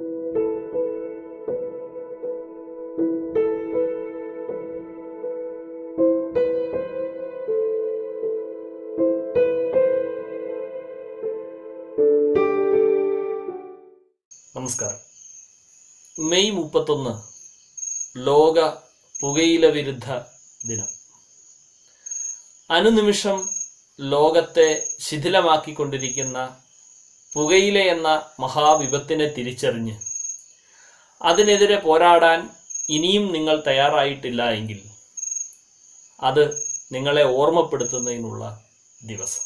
നമസ്കാരം മെയ് മുപ്പത്തൊന്ന് ലോക പുകയില വിരുദ്ധ ദിനം അനുനിമിഷം ലോകത്തെ ശിഥിലമാക്കിക്കൊണ്ടിരിക്കുന്ന പുകയില എന്ന മഹാവിപത്തിനെ തിരിച്ചറിഞ്ഞ് അതിനെതിരെ പോരാടാൻ ഇനിയും നിങ്ങൾ തയ്യാറായിട്ടില്ല എങ്കിൽ അത് നിങ്ങളെ ഓർമ്മപ്പെടുത്തുന്നതിനുള്ള ദിവസം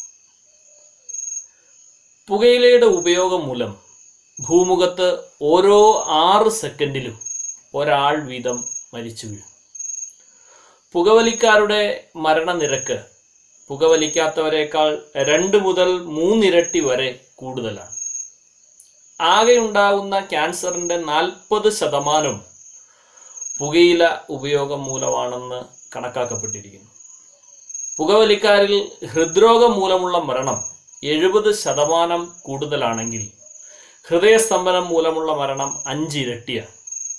പുകയിലയുടെ ഉപയോഗം മൂലം ഭൂമുഖത്ത് ഓരോ ആറ് സെക്കൻഡിലും ഒരാൾ വീതം മരിച്ചു വീഴും പുകവലിക്കാരുടെ മരണനിരക്ക് പുകവലിക്കാത്തവരെക്കാൾ രണ്ട് മുതൽ മൂന്നിരട്ടി വരെ കൂടുതലാണ് ആകെ ഉണ്ടാകുന്ന ക്യാൻസറിന്റെ നാൽപ്പത് ശതമാനം പുകയില ഉപയോഗം മൂലമാണെന്ന് കണക്കാക്കപ്പെട്ടിരിക്കുന്നു പുകവലിക്കാരിൽ ഹൃദ്രോഗം മൂലമുള്ള മരണം എഴുപത് ശതമാനം കൂടുതലാണെങ്കിൽ ഹൃദയസ്തംഭനം മൂലമുള്ള മരണം അഞ്ചിരട്ടിയാണ്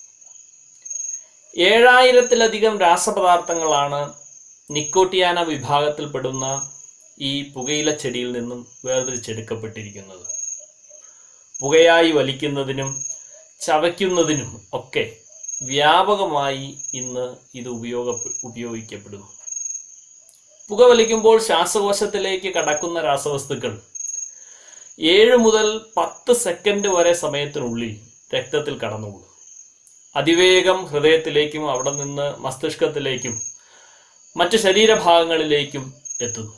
ഏഴായിരത്തിലധികം രാസപദാർത്ഥങ്ങളാണ് നിക്കോട്ടിയാന വിഭാഗത്തിൽപ്പെടുന്ന ഈ പുകയില ചെടിയിൽ നിന്നും വേർതിരിച്ചെടുക്കപ്പെട്ടിരിക്കുന്നത് പുകയായി വലിക്കുന്നതിനും ചവയ്ക്കുന്നതിനും ഒക്കെ വ്യാപകമായി ഇന്ന് ഇത് ഉപയോഗ ഉപയോഗിക്കപ്പെടുന്നു പുകവലിക്കുമ്പോൾ ശ്വാസകോശത്തിലേക്ക് കടക്കുന്ന രാസവസ്തുക്കൾ ഏഴ് മുതൽ പത്ത് സെക്കൻഡ് വരെ സമയത്തിനുള്ളിൽ രക്തത്തിൽ കടന്നുകൂടും അതിവേഗം ഹൃദയത്തിലേക്കും അവിടെ നിന്ന് മസ്തിഷ്കത്തിലേക്കും മറ്റ് ശരീരഭാഗങ്ങളിലേക്കും എത്തുന്നു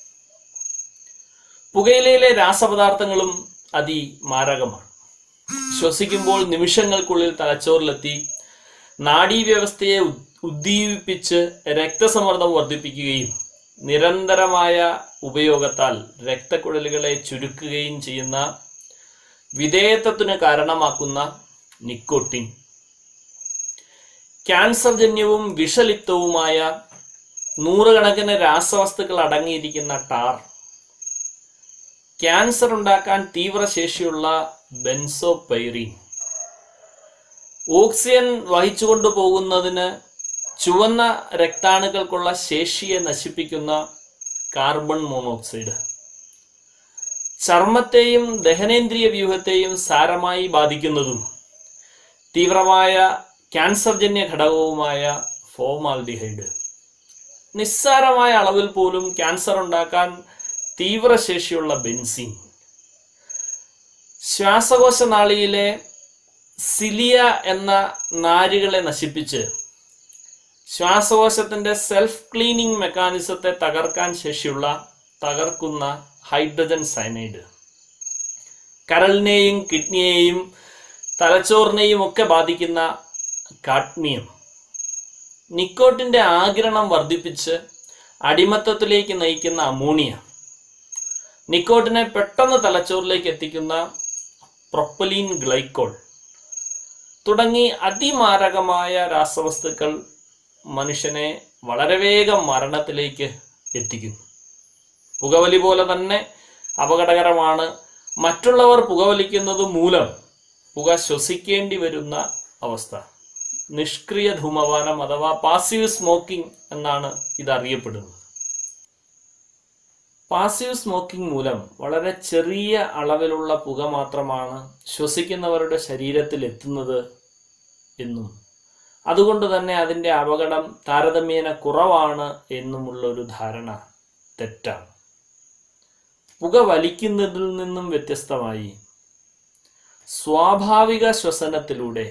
പുകയിലയിലെ രാസപദാർത്ഥങ്ങളും അതിമാരകമാണ് ശ്വസിക്കുമ്പോൾ നിമിഷങ്ങൾക്കുള്ളിൽ തലച്ചോറിലെത്തി നാഡീവ്യവസ്ഥയെ ഉദ്- ഉദ്ദീപിപ്പിച്ച് രക്തസമ്മർദ്ദം വർദ്ധിപ്പിക്കുകയും നിരന്തരമായ ഉപയോഗത്താൽ രക്തക്കുഴലുകളെ ചുരുക്കുകയും ചെയ്യുന്ന വിധേയത്വത്തിന് കാരണമാക്കുന്ന നിക്കോട്ടിൻ ക്യാൻസർജന്യവും വിഷലിപ്തവുമായ നൂറുകണക്കിന് രാസവസ്തുക്കൾ അടങ്ങിയിരിക്കുന്ന ടാർ ക്യാൻസർ ഉണ്ടാക്കാൻ തീവ്രശേഷിയുള്ള ബെൻസോപൈറീൻ ഓക്സിജൻ വഹിച്ചുകൊണ്ടു പോകുന്നതിന് ചുവന്ന രക്താണുക്കൾക്കുള്ള ശേഷിയെ നശിപ്പിക്കുന്ന കാർബൺ മോണോക്സൈഡ് ചർമ്മത്തെയും ദഹനേന്ദ്രിയ വ്യൂഹത്തെയും സാരമായി ബാധിക്കുന്നതും തീവ്രമായ ക്യാൻസർജന്യ ഘടകവുമായ ഫോമാൽഡിഹൈഡ് നിസ്സാരമായ അളവിൽ പോലും ക്യാൻസർ ഉണ്ടാക്കാൻ തീവ്രശേഷിയുള്ള ബെൻസീൻ ശ്വാസകോശ നാളിയിലെ സിലിയ എന്ന നാരുകളെ നശിപ്പിച്ച് ശ്വാസകോശത്തിന്റെ സെൽഫ് ക്ലീനിങ് മെക്കാനിസത്തെ തകർക്കാൻ ശേഷിയുള്ള തകർക്കുന്ന ഹൈഡ്രജൻ സയനൈഡ് കരളിനെയും കിഡ്നിയെയും തലച്ചോറിനെയും ഒക്കെ ബാധിക്കുന്ന കാഡ്മിയം നിക്കോട്ടിന്റെ ആകിരണം വർദ്ധിപ്പിച്ച് അടിമത്തത്തിലേക്ക് നയിക്കുന്ന അമോണിയ നിക്കോട്ടിനെ പെട്ടെന്ന് തലച്ചോറിലേക്ക് എത്തിക്കുന്ന പ്രൊപ്പലീൻ ഗ്ലൈക്കോൾ തുടങ്ങി അതിമാരകമായ രാസവസ്തുക്കൾ മനുഷ്യനെ വളരെ വേഗം മരണത്തിലേക്ക് എത്തിക്കുന്നു പുകവലി പോലെ തന്നെ അപകടകരമാണ് മറ്റുള്ളവർ പുകവലിക്കുന്നത് മൂലം പുക ശ്വസിക്കേണ്ടി വരുന്ന അവസ്ഥ നിഷ്ക്രിയ ധൂമപാനം അഥവാ പാസീവ് സ്മോക്കിംഗ് എന്നാണ് ഇത് അറിയപ്പെടുന്നത് പാസീവ് സ്മോക്കിംഗ് മൂലം വളരെ ചെറിയ അളവിലുള്ള പുക മാത്രമാണ് ശ്വസിക്കുന്നവരുടെ ശരീരത്തിൽ എത്തുന്നത് എന്നും അതുകൊണ്ട് തന്നെ അതിൻ്റെ അപകടം താരതമ്യേന കുറവാണ് എന്നുമുള്ള ഒരു ധാരണ തെറ്റാണ് പുക വലിക്കുന്നതിൽ നിന്നും വ്യത്യസ്തമായി സ്വാഭാവിക ശ്വസനത്തിലൂടെ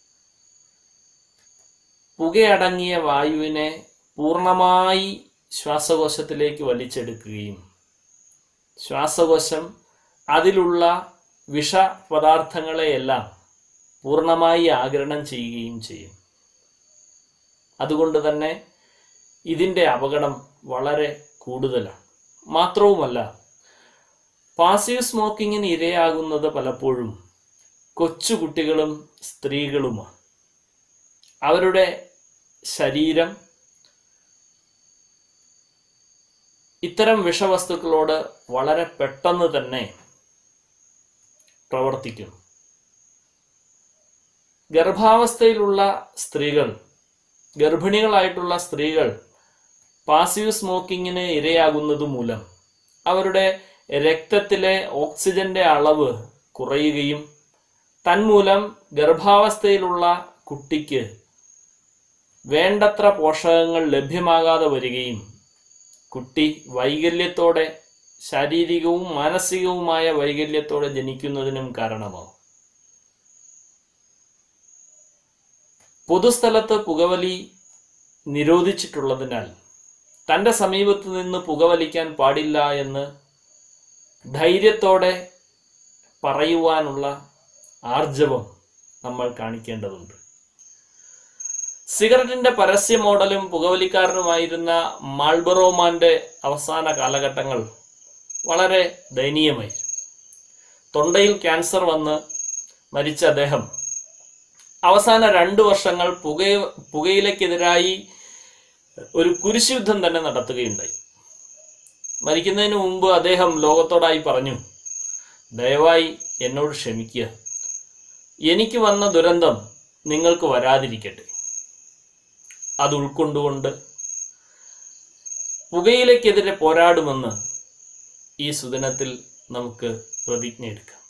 പുകയടങ്ങിയ വായുവിനെ പൂർണ്ണമായി ശ്വാസകോശത്തിലേക്ക് വലിച്ചെടുക്കുകയും ശ്വാസകോശം അതിലുള്ള വിഷപദാർത്ഥങ്ങളെയെല്ലാം പൂർണ്ണമായി ആഗിരണം ചെയ്യുകയും ചെയ്യും അതുകൊണ്ട് തന്നെ ഇതിൻ്റെ അപകടം വളരെ കൂടുതലാണ് മാത്രവുമല്ല പാസീവ് സ്മോക്കിങ്ങിന് ഇരയാകുന്നത് പലപ്പോഴും കൊച്ചുകുട്ടികളും സ്ത്രീകളുമാണ് അവരുടെ ശരീരം ഇത്തരം വിഷവസ്തുക്കളോട് വളരെ പെട്ടെന്ന് തന്നെ പ്രവർത്തിക്കും ഗർഭാവസ്ഥയിലുള്ള സ്ത്രീകൾ ഗർഭിണികളായിട്ടുള്ള സ്ത്രീകൾ പാസീവ് സ്മോക്കിങ്ങിന് ഇരയാകുന്നത് മൂലം അവരുടെ രക്തത്തിലെ ഓക്സിജന്റെ അളവ് കുറയുകയും തന്മൂലം ഗർഭാവസ്ഥയിലുള്ള കുട്ടിക്ക് വേണ്ടത്ര പോഷകങ്ങൾ ലഭ്യമാകാതെ വരികയും കുട്ടി വൈകല്യത്തോടെ ശാരീരികവും മാനസികവുമായ വൈകല്യത്തോടെ ജനിക്കുന്നതിനും കാരണമാവും പൊതുസ്ഥലത്ത് പുകവലി നിരോധിച്ചിട്ടുള്ളതിനാൽ തൻ്റെ സമീപത്ത് നിന്ന് പുകവലിക്കാൻ പാടില്ല എന്ന് ധൈര്യത്തോടെ പറയുവാനുള്ള ആർജവം നമ്മൾ കാണിക്കേണ്ടതുണ്ട് സിഗരറ്റിന്റെ പരസ്യ മോഡലും പുകവലിക്കാരനുമായിരുന്ന മാൾബറോമാന്റെ അവസാന കാലഘട്ടങ്ങൾ വളരെ ദയനീയമായി തൊണ്ടയിൽ ക്യാൻസർ വന്ന് മരിച്ച അദ്ദേഹം അവസാന രണ്ടു വർഷങ്ങൾ പുക പുകയിലക്കെതിരായി ഒരു കുരിശുയുദ്ധം തന്നെ നടത്തുകയുണ്ടായി മരിക്കുന്നതിന് മുമ്പ് അദ്ദേഹം ലോകത്തോടായി പറഞ്ഞു ദയവായി എന്നോട് ക്ഷമിക്കുക എനിക്ക് വന്ന ദുരന്തം നിങ്ങൾക്ക് വരാതിരിക്കട്ടെ അത് ഉൾക്കൊണ്ടുകൊണ്ട് പുകയിലക്കെതിരെ പോരാടുമെന്ന് ഈ സുദിനത്തിൽ നമുക്ക് പ്രതിജ്ഞ എടുക്കാം